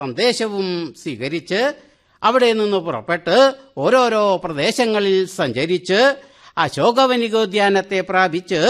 സന്ദേശവും സ്വീകരിച്ച് അവിടെ നിന്ന് പുറപ്പെട്ട് ഓരോരോ പ്രദേശങ്ങളിൽ സഞ്ചരിച്ച് അശോകവനികോദ്യാനത്തെ പ്രാപിച്ച്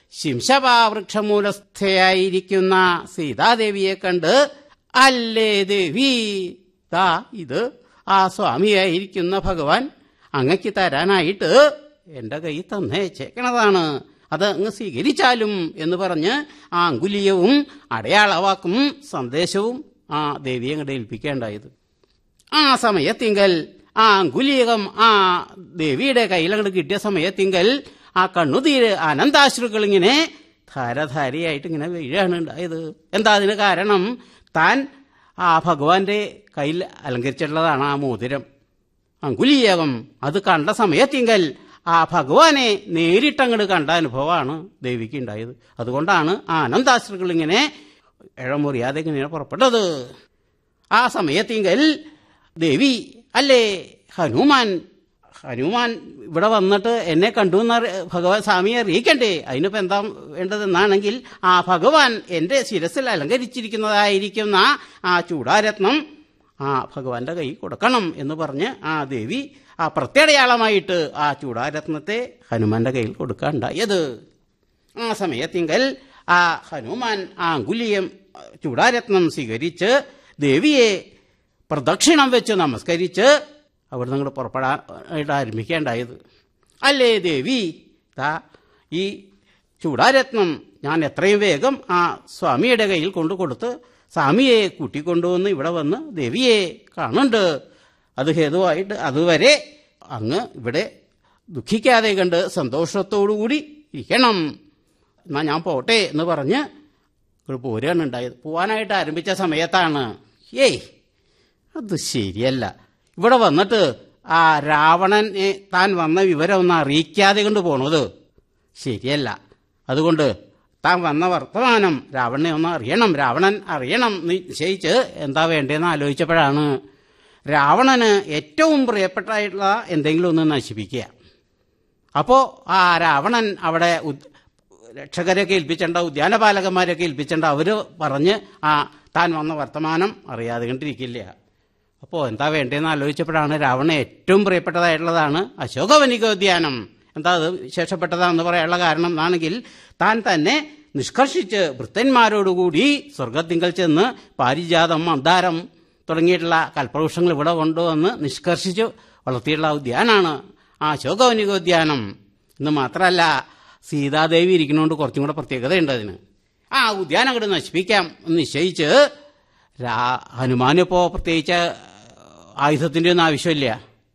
ശിംശപാവൃക്ഷമൂലസ്ഥയായിരിക്കുന്ന സീതാദേവിയെ കണ്ട് അല്ലേ ദേവി ദാ ഇത് ആ സ്വാമിയായിരിക്കുന്ന ഭഗവാൻ അങ്ങക്ക് തരാനായിട്ട് എന്റെ കൈ തന്നേച്ചേക്കണതാണ് അത് അങ്ങ് സ്വീകരിച്ചാലും എന്ന് പറഞ്ഞ് ആ അങ്കുലീയവും അടയാളവാക്കും സന്ദേശവും ആ ദേവിയെ അങ്ങോട്ട് ഏൽപ്പിക്കേണ്ടായത് ആ സമയത്തിങ്കൽ ആ അങ്കുലീകം ആ ദേവിയുടെ കയ്യിലങ്ങോട്ട് കിട്ടിയ സമയത്തിങ്കൽ ആ കണ്ണുതീര് അനന്താശ്രുക്കൾ ഇങ്ങനെ ധാരധാരയായിട്ട് ഇങ്ങനെ വീഴാണ് ഉണ്ടായത് എന്താ അതിന് കാരണം താൻ ആ ഭഗവാന്റെ കയ്യിൽ അലങ്കരിച്ചിട്ടുള്ളതാണ് ആ മോതിരം അങ്കുലീയകം അത് കണ്ട സമയത്തിങ്കൽ ആ ഭഗവാനെ നേരിട്ടങ്ങോട്ട് കണ്ട അനുഭവമാണ് ദേവിക്ക് ഉണ്ടായത് അതുകൊണ്ടാണ് ആ അനന്താശ്രുക്കൾ ഇങ്ങനെ ഇഴമുറിയാതെ ഇങ്ങനെ പുറപ്പെട്ടത് ആ സമയത്തിങ്കൽ ദേവി അല്ലേ ഹനുമാൻ ഹനുമാൻ ഇവിടെ വന്നിട്ട് എന്നെ കണ്ടു എന്ന് ഭഗവാൻ സ്വാമിയെ അറിയിക്കണ്ടേ അതിനിപ്പോ എന്താ വേണ്ടതെന്നാണെങ്കിൽ ആ ഭഗവാൻ എന്റെ ശിരസിൽ അലങ്കരിച്ചിരിക്കുന്നതായിരിക്കുന്ന ആ ചൂടാരത്നം ആ ഭഗവാന്റെ കൈ കൊടുക്കണം എന്ന് പറഞ്ഞ് ആ ദേവി ആ പ്രത്യടയാളമായിട്ട് ആ ചൂടാരത്നത്തെ ഹനുമാന്റെ കയ്യിൽ കൊടുക്കാണ്ടായത് ആ സമയത്തിങ്കൽ ആ ഹനുമാൻ ആ അങ്കുലിയം ചൂടാരത്നം സ്വീകരിച്ച് ദേവിയെ പ്രദക്ഷിണം വെച്ച് നമസ്കരിച്ച് അവിടെ നിങ്ങൾ പുറപ്പെടാനായിട്ട് ആരംഭിക്കേണ്ടായത് അല്ലേ ദേവി താ ഈ ചൂടാരത്നം ഞാൻ എത്രയും വേഗം ആ സ്വാമിയുടെ കയ്യിൽ കൊണ്ടു കൊടുത്ത് സ്വാമിയെ കൂട്ടിക്കൊണ്ടുവന്ന് ഇവിടെ വന്ന് ദേവിയെ കാണുന്നുണ്ട് അത് ഹേതുവായിട്ട് അതുവരെ അങ്ങ് ഇവിടെ ദുഃഖിക്കാതെ കണ്ട് സന്തോഷത്തോടുകൂടി ഇരിക്കണം എന്നാ ഞാൻ പോട്ടെ എന്ന് പറഞ്ഞ് ഇവിടെ പോരുകയാണ് ഉണ്ടായത് പോവാനായിട്ട് ആരംഭിച്ച സമയത്താണ് ഏയ് അത് ശരിയല്ല ഇവിടെ വന്നിട്ട് ആ രാവണനെ താൻ വന്ന വിവരം ഒന്ന് അറിയിക്കാതെ കൊണ്ട് പോണത് ശരിയല്ല അതുകൊണ്ട് താൻ വന്ന വർത്തമാനം രാവണനെ ഒന്ന് അറിയണം രാവണൻ അറിയണം എന്ന് നിശ്ചയിച്ച് എന്താ വേണ്ടതെന്ന് ആലോചിച്ചപ്പോഴാണ് രാവണന് ഏറ്റവും പ്രിയപ്പെട്ടായിട്ടുള്ള എന്തെങ്കിലും ഒന്ന് നശിപ്പിക്കുക അപ്പോൾ ആ രാവണൻ അവിടെ ഉദ്- രക്ഷകരെയൊക്കെ ഏൽപ്പിച്ചേണ്ട ഉദ്യാനപാലകന്മാരെയൊക്കെ ഏൽപ്പിച്ചേണ്ട അവർ പറഞ്ഞ് ആ താൻ വന്ന വർത്തമാനം അറിയാതെ കണ്ടിരിക്കില്ല അപ്പോൾ എന്താ വേണ്ടതെന്ന് ആലോചിച്ചപ്പോഴാണ് രാവണ ഏറ്റവും പ്രിയപ്പെട്ടതായിട്ടുള്ളതാണ് അശോകവനികോദ്യാനം എന്താ അത് വിശേഷപ്പെട്ടതാണെന്ന് പറയാനുള്ള കാരണം എന്നാണെങ്കിൽ താൻ തന്നെ നിഷ്കർഷിച്ച് വൃത്തന്മാരോടുകൂടി സ്വർഗത്തിങ്കൽ ചെന്ന് പാരിജാതം മന്ദാരം തുടങ്ങിയിട്ടുള്ള കൽപ്പവൃക്ഷങ്ങൾ ഇവിടെ കൊണ്ടുവന്ന് നിഷ്കർഷിച്ച് വളർത്തിയിട്ടുള്ള ഉദ്യാനാണ് ആ അശോകവനികോദ്യാനം എന്ന് മാത്രമല്ല സീതാദേവി ഇരിക്കുന്നതുകൊണ്ട് കുറച്ചും കൂടെ പ്രത്യേകതയുണ്ട് അതിന് ആ ഉദ്യാനം അങ്ങോട്ട് നശിപ്പിക്കാം എന്ന് നിശ്ചയിച്ച് രാ ഹനുമാനിപ്പോ പ്രത്യേകിച്ച് ആയുധത്തിൻ്റെ ഒന്നും ആവശ്യമില്ല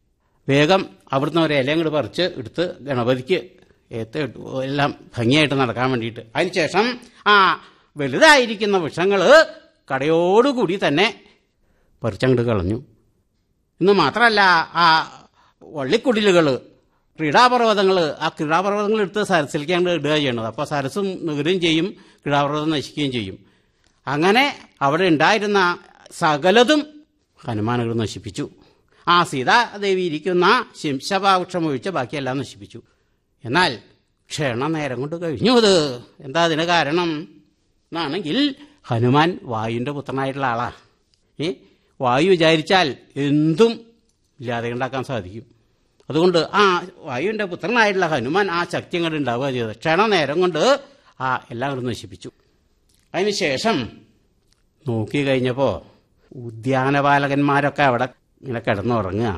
വേഗം അവിടുന്ന് ഒരു ഇല അങ്ങോട്ട് പറിച്ച് എടുത്ത് ഗണപതിക്ക് ഏത്ത് ഇട്ടു. എല്ലാം ഭംഗിയായിട്ട് നടക്കാൻ വേണ്ടിയിട്ട് അതിനുശേഷം ആ വലുതായിരിക്കുന്ന വൃക്ഷങ്ങൾ കടയോടുകൂടി തന്നെ പറിച്ചങ്ങോട്ട് കളഞ്ഞു ഇന്ന് മാത്രമല്ല ആ വള്ളിക്കുടിലുകൾ ക്രീഡാപർവ്വതങ്ങൾ ആ ക്രീഡാപർവ്വതങ്ങൾ എടുത്ത് സരസിലേക്ക് അങ്ങോട്ട് ഇടുക ചെയ്യണത് അപ്പോൾ സരസും നികരുകയും ചെയ്യും ക്രീഡാപർവ്വതം നശിക്കുകയും ചെയ്യും അങ്ങനെ അവിടെ ഉണ്ടായിരുന്ന സകലതും ഹനുമാനുകൾ നശിപ്പിച്ചു ആ സീതാദേവി ഇരിക്കുന്ന ശിംശപാവൃക്ഷം ഒഴിച്ച് ബാക്കിയെല്ലാം നശിപ്പിച്ചു എന്നാൽ ക്ഷണനേരം കൊണ്ട് കഴിഞ്ഞു അത് എന്താ അതിന് കാരണം എന്നാണെങ്കിൽ ഹനുമാൻ വായുവിൻ്റെ പുത്രനായിട്ടുള്ള ആളാ ഏ വായു വിചാരിച്ചാൽ എന്തും ഇല്ലാതെ ഉണ്ടാക്കാൻ സാധിക്കും അതുകൊണ്ട് ആ വായുവിൻ്റെ പുത്രനായിട്ടുള്ള ഹനുമാൻ ആ ശക്തി അങ്ങോട്ട് ഉണ്ടാവുക ചെയ്തത് ക്ഷണനേരം കൊണ്ട് ആ എല്ലാം കൂടെ നശിപ്പിച്ചു അതിനുശേഷം നോക്കി കഴിഞ്ഞപ്പോൾ ഉദ്യാനപാലകന്മാരൊക്കെ അവിടെ ഇങ്ങനെ കിടന്നുറങ്ങുക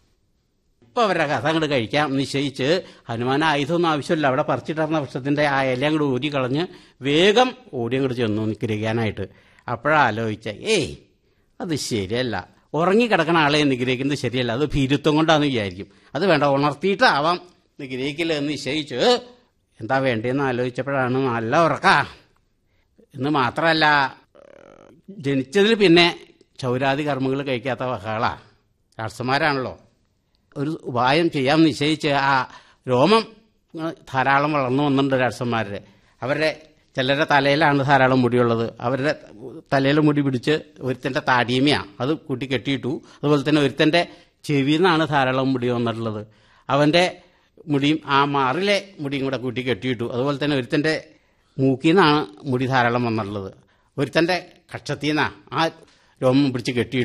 ഇപ്പം അവരുടെ കഥ അങ്ങോട്ട് കഴിക്കാം നിശ്ചയിച്ച് ഹനുമാൻ ആയുധമൊന്നും ആവശ്യമില്ല അവിടെ പറിച്ചിട്ടിരുന്ന വൃക്ഷത്തിൻ്റെ ആ ഇല അങ്ങോട്ട് ഊരി കളഞ്ഞ് വേഗം ഓടി അങ്ങോട്ട് ചെന്നു നിഗ്രഹിക്കാനായിട്ട് അപ്പോഴാ ആലോചിച്ച ഏയ് അത് ശരിയല്ല ഉറങ്ങിക്കിടക്കണ ആളെ നിഗ്രഹിക്കുന്നത് ശരിയല്ല അത് ഭീരുത്വം കൊണ്ടാന്ന് വിചാരിക്കും അത് വേണ്ട ഉണർത്തിയിട്ടാവാം നിഗ്രഹിക്കില്ല എന്ന് നിശ്ചയിച്ച് എന്താ വേണ്ടതെന്ന് ആലോചിച്ചപ്പോഴാണ് നല്ല ഉറക്കാ എന്ന് മാത്രമല്ല ജനിച്ചതിൽ പിന്നെ ചൗരാതി കർമ്മങ്ങൾ കഴിക്കാത്ത വകകളാ രാഷ്ട്രന്മാരാണല്ലോ ഒരു ഉപായം ചെയ്യാൻ നിശ്ചയിച്ച് ആ രോമം ഇങ്ങനെ ധാരാളം വളർന്നു വന്നിട്ടുണ്ട് രാഷ്ട്രന്മാരുടെ അവരുടെ ചിലരുടെ തലയിലാണ് ധാരാളം മുടിയുള്ളത് അവരുടെ തലയിൽ മുടി പിടിച്ച് ഒരുത്തൻ്റെ താടിയമയാണ് അത് കൂട്ടി കെട്ടിയിട്ടു അതുപോലെ തന്നെ ഒരുത്തൻ്റെ ചെവിയിൽ നിന്നാണ് ധാരാളം മുടി വന്നിട്ടുള്ളത് അവൻ്റെ മുടിയും ആ മാറിലെ മുടിയും കൂടെ കൂട്ടി കെട്ടിയിട്ടു അതുപോലെ തന്നെ ഒരുത്തൻ്റെ മൂക്കിൽ നിന്നാണ് മുടി ധാരാളം വന്നിട്ടുള്ളത് ഒരുത്തൻ്റെ കക്ഷത്തിൽ നിന്നാണ് ആ രോമം പിടിച്ച് കെട്ടി